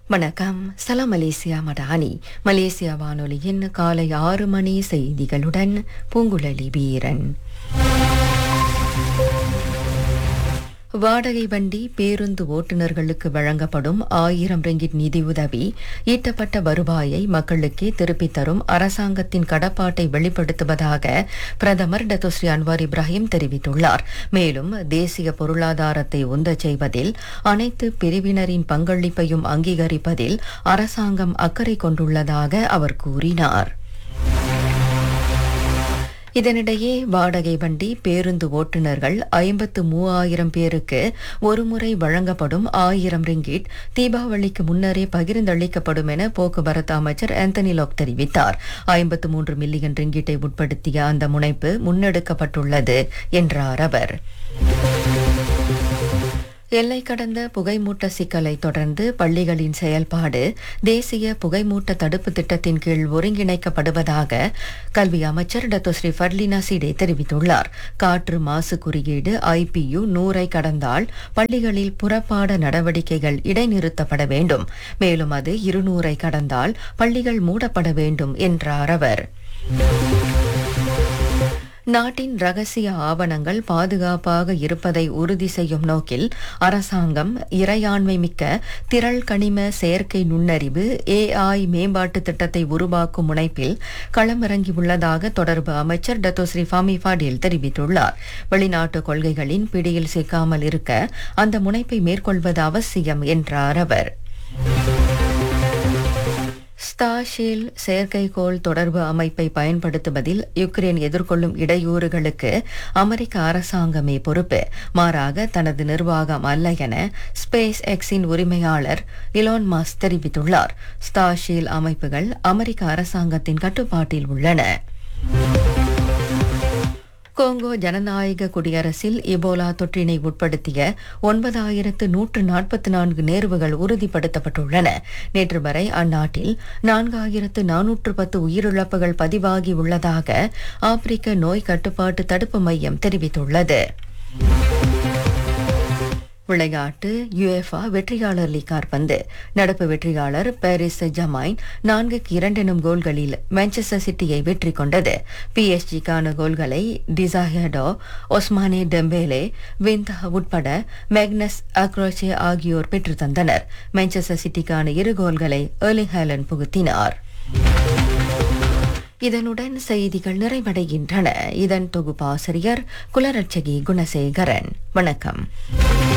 வணக்கம் சலாம் Malaysia Madani Malaysia வானொலியின் காலை ஆறு மணி செய்திகளுடன் பூங்குழலி வீரன் வாடகை வண்டி பேருந்து ஓட்டுநர்களுக்கு வழங்கப்படும் ஆயிரம் ரிங்கிட் நிதியுதவி ஈட்டப்பட்ட வருவாயை மக்களுக்கே திருப்பித் தரும் அரசாங்கத்தின் கடப்பாட்டை வெளிப்படுத்துவதாக பிரதமர் டத்தோஸ்ரீ அன்வார் இப்ராஹிம் தெரிவித்துள்ளார் மேலும் தேசிய பொருளாதாரத்தை உந்தச் செய்வதில் அனைத்து பிரிவினரின் பங்களிப்பையும் அங்கீகரிப்பதில் அரசாங்கம் அக்கறை கொண்டுள்ளதாக அவர் கூறினார் இதனிடையே வாடகை வண்டி பேருந்து ஓட்டுநர்கள் ஐம்பத்து மூவாயிரம் பேருக்கு ஒருமுறை வழங்கப்படும் ஆயிரம் ரிங்கிட் தீபாவளிக்கு முன்னரே பகிர்ந்தளிக்கப்படும் என போக்குவரத்து அமைச்சர் ஆந்தனி லாக் தெரிவித்தார் ஐம்பத்து மூன்று மில்லியன் ரிங்கிட்டை உட்படுத்திய அந்த முனைப்பு முன்னெடுக்கப்பட்டுள்ளது என்றார் அவர் எல்லை கடந்த புகைமூட்ட சிக்கலை தொடர்ந்து பள்ளிகளின் செயல்பாடு தேசிய புகைமூட்ட தடுப்பு திட்டத்தின் கீழ் ஒருங்கிணைக்கப்படுவதாக கல்வி அமைச்சர் டத்தோஸ்ரீ ஃபர்லினா சிடே தெரிவித்துள்ளார் காற்று மாசு குறியீடு ஐபியு நூறை கடந்தால் பள்ளிகளில் புறப்பாட நடவடிக்கைகள் இடைநிறுத்தப்பட வேண்டும் மேலும் அது இருநூறை கடந்தால் பள்ளிகள் மூடப்பட வேண்டும் என்றார் அவர் நாட்டின் ரகசிய ஆவணங்கள் பாதுகாப்பாக இருப்பதை உறுதி செய்யும் நோக்கில் அரசாங்கம் இறையாண்மை மிக்க திரள் கனிம செயற்கை நுண்ணறிவு ஏஐ மேம்பாட்டு திட்டத்தை உருவாக்கும் முனைப்பில் களமிறங்கியுள்ளதாக தொடர்பு அமைச்சர் டத்தோஸ்ரீ ஃபாமி ஃபாடில் தெரிவித்துள்ளார் வெளிநாட்டு கொள்கைகளின் பிடியில் சிக்காமல் இருக்க அந்த முனைப்பை மேற்கொள்வது அவசியம் என்றார் அவர் ஸ்டாஷீல் செயற்கைக்கோள் தொடர்பு அமைப்பை பயன்படுத்துவதில் யுக்ரைன் எதிர்கொள்ளும் இடையூறுகளுக்கு அமெரிக்க அரசாங்கமே பொறுப்பு மாறாக தனது நிர்வாகம் அல்ல என ஸ்பேஸ் எக்ஸின் உரிமையாளர் இலான் மாஸ் தெரிவித்துள்ளார் ஸ்டாஷீல் அமைப்புகள் அமெரிக்க அரசாங்கத்தின் கட்டுப்பாட்டில் உள்ளன கோங்கோ ஜனநாயக குடியரசில் இபோலா தொற்றினை உட்படுத்திய ஒன்பதாயிரத்து நூற்று நாற்பத்தி நான்கு நேர்வுகள் உறுதிப்படுத்தப்பட்டுள்ளன நேற்று வரை அந்நாட்டில் நான்காயிரத்து நானூற்று பத்து உயிரிழப்புகள் பதிவாகி உள்ளதாக ஆப்பிரிக்க நோய் கட்டுப்பாட்டு தடுப்பு மையம் தெரிவித்துள்ளது விளையாட்டு யுஎஃபா வெற்றியாளர் லீக் காற்பந்து நடப்பு வெற்றியாளர் பாரிஸ் ஜமாயின் நான்குக்கு இரண்டு எனும் கோல்களில் மான்செஸ்டர் சிட்டியை வெற்றி கொண்டது பிஎஸ்ஜிக்கான கோல்களை டிசாஹடோ ஒஸ்மானே டெம்பேலே விந்தா உட்பட மேக்னஸ் அக்ரோச்சே ஆகியோர் பெற்று தந்தனர் மான்செஸ்டர் சிட்டிக்கான இரு கோல்களை ஏர்லிங் ஹேலன் புகுத்தினார் இதனுடன் செய்திகள் நிறைவடைகின்றன இதன் தொகுப்பாசிரியர் குலரட்சகி குணசேகரன் வணக்கம்